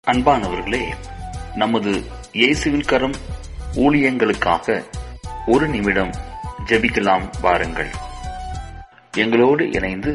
அன்பானவர்களே நமது இயேசுவின் கரம் ஊழியங்களுக்காக ஒரு நிமிடம் ஜெபிக்கலாம் வாருங்கள் எங்களோடு இணைந்து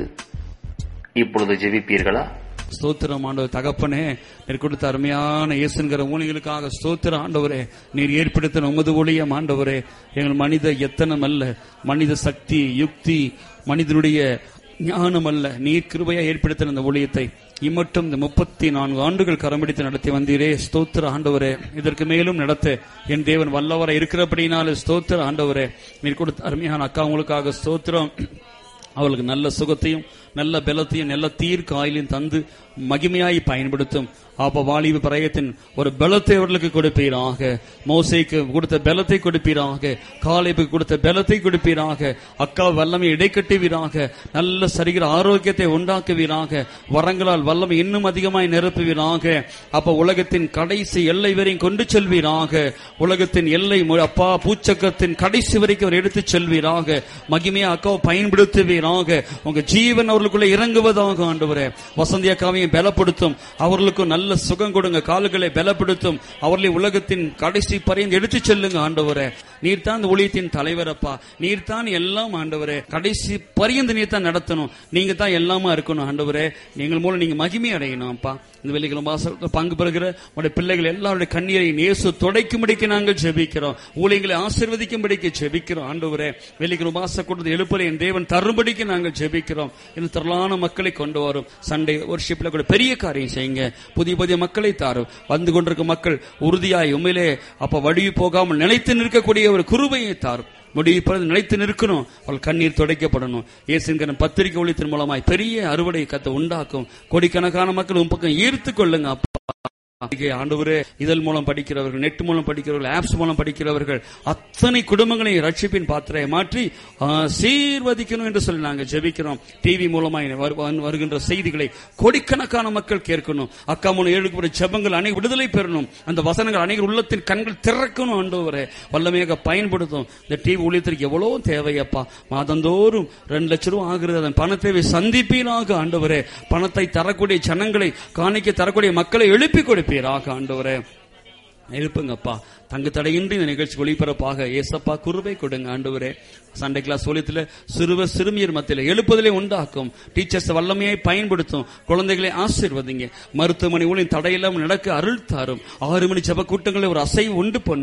இப்பொழுது ஜெபிப்பீர்களா ஸ்தோத்திரம் ஆண்டவர் தகப்பனே நீர் கொடுத்த அருமையான இயேசுங்கிற ஊழியர்களுக்காக ஸ்தோத்திர ஆண்டவரே நீர் ஏற்படுத்தின உமது ஊழியம் ஆண்டவரே எங்கள் மனித எத்தனம் அல்ல மனித சக்தி யுக்தி மனிதனுடைய ஞானம் அல்ல நீர் கிருபையா ஏற்படுத்தின இந்த ஊழியத்தை இம்மட்டும் இந்த முப்பத்தி நான்கு ஆண்டுகள் கரம்பிடித்து நடத்தி வந்தீரே ஸ்தோத்திர ஆண்டவரே இதற்கு மேலும் நடத்த என் தேவன் வல்லவரை இருக்கிறபடினாலே ஸ்தோத்திர ஆண்டவரே நீர் கொடுத்த அருமையான அக்கா உங்களுக்காக ஸ்தோத்திரம் அவளுக்கு நல்ல சுகத்தையும் நல்ல பலத்தையும் நல்ல தீர்க்க ஆயிலையும் தந்து மகிமையாய் பயன்படுத்தும் அப்ப வாலிப பிரயத்தின் ஒரு பலத்தை அவர்களுக்கு கொடுப்பீராக மோசைக்கு கொடுத்த பலத்தை கொடுப்பீராக காலைப்புக்கு கொடுத்த பலத்தை கொடுப்பீராக அக்கா வல்லமை இடைக்கட்டுவீராக நல்ல சரிகிற ஆரோக்கியத்தை உண்டாக்குவீராக வரங்களால் வல்லமை இன்னும் அதிகமாய் நிரப்புவீராக அப்ப உலகத்தின் கடைசி எல்லை வரையும் கொண்டு செல்வீராக உலகத்தின் எல்லை மு- அப்பா பூச்சக்கத்தின் கடைசி வரைக்கும் அவர் எடுத்துச் செல்வீராக மகிமையா அக்காவை பயன்படுத்துவீராக உங்க ஜீவன் அவர்களுக்குள்ள இறங்குவதாக ஆண்டவரே வசந்தி அக்காவையும் பலப்படுத்தும் அவர்களுக்கும் நல்ல சுகம் கொடுங்க கால்களை பலப்படுத்தும் அவர்களை உலகத்தின் கடைசி பறையும் எடுத்துச் செல்லுங்க ஆண்டவரே நீர் தான் இந்த ஊழியத்தின் தலைவரப்பா நீர் தான் எல்லாம் ஆண்டவரே கடைசி பரியந்து நீர் தான் நடத்தணும் நீங்க தான் எல்லாமா இருக்கணும் ஆண்டவரே நீங்கள் மூலம் நீங்க மகிமை அடையணும் அப்பா இந்த வெள்ளிக்கிழமை வாசல்ல பங்கு பெறுகிற உடைய பிள்ளைகள் எல்லாருடைய கண்ணீரை இயேசு துடைக்கும்படிக்கு நாங்கள் ஜெபிக்கிறோம் ஊழியங்களை ஆசீர்வதிக்கும்படிக்கு ஜெபிக்கிறோம் ஆண்டவரே வெள்ளிக்கிழமை வாச கொடுத்து எழுப்பலை என் தேவன் தரும்படிக்கு நாங்கள் ஜெபிக்கிறோம் இந்த திரளான மக்களை கொண்டு வரும் சண்டே ஒர்ஷிப்ல கூட பெரிய காரியம் செய்யுங்க புதிய புதிய மக்களை தாரும் வந்து கொண்டிருக்கும் மக்கள் உறுதியாய் உண்மையிலே அப்ப வடிவு போகாமல் நிலைத்து நிற்கக்கூடிய ஒரு குருவையை தாரும் முடிவு பிறகு நிலைத்து நிற்கணும் அவள் கண்ணீர் துடைக்கப்படணும் இயேசுங்கிற பத்திரிகை ஒழித்தின் மூலமாய் பெரிய அறுவடை கத்தை உண்டாக்கும் கோடிக்கணக்கான மக்கள் உன் பக்கம் ஈர்த்து கொள்ளுங்க அப்பா பத்திரிகை ஆண்டவரே இதழ் மூலம் படிக்கிறவர்கள் நெட் மூலம் படிக்கிறவர்கள் ஆப்ஸ் மூலம் படிக்கிறவர்கள் அத்தனை குடும்பங்களையும் ரட்சிப்பின் பாத்திரையை மாற்றி சீர்வதிக்கணும் என்று சொல்லி நாங்கள் ஜெபிக்கிறோம் டிவி மூலமாய் வரு- வந்து வருகின்ற செய்திகளை கோடிக்கணக்கான மக்கள் கேட்கணும் அக்கா மூலம் எழுக்கப்பட்ட ஜெபங்கள் அனைவரும் விடுதலை பெறணும் அந்த வசனங்கள் அனைவரும் உள்ளத்தின் கண்கள் திறக்கணும் ஆண்டவரே வல்லமையாக பயன்படுத்தும் இந்த டிவி ஊழியத்திற்கு எவ்வளவு தேவையப்பா மாதந்தோறும் ரெண்டு லட்சம் ரூபாய் ஆகிறது அதன் பண தேவை சந்திப்பீராக ஆண்டவரே பணத்தை தரக்கூடிய ஜனங்களை காணிக்க தரக்கூடிய மக்களை எழுப்பி கொடுப்பீராக ஆண்டவரே எழுப்புங்கப்பா தங்கு தடையின்றி இந்த நிகழ்ச்சி ஒளிபரப்பாக ஏசப்பா குருவை கொடுங்க ஆண்டவரே சண்டே கிளாஸ் ஒலியத்துல சிறுவ சிறுமியர் மத்தியில எழுப்புதலை உண்டாக்கும் டீச்சர்ஸ் வல்லமையை பயன்படுத்தும் குழந்தைகளை ஆசீர்வதிங்க மருத்துவமனை ஊழியம் தடையில்லாமல் நடக்க அருள் தாரும் ஆறு மணி ஜப கூட்டங்களை ஒரு அசைவு உண்டு பண்ணும்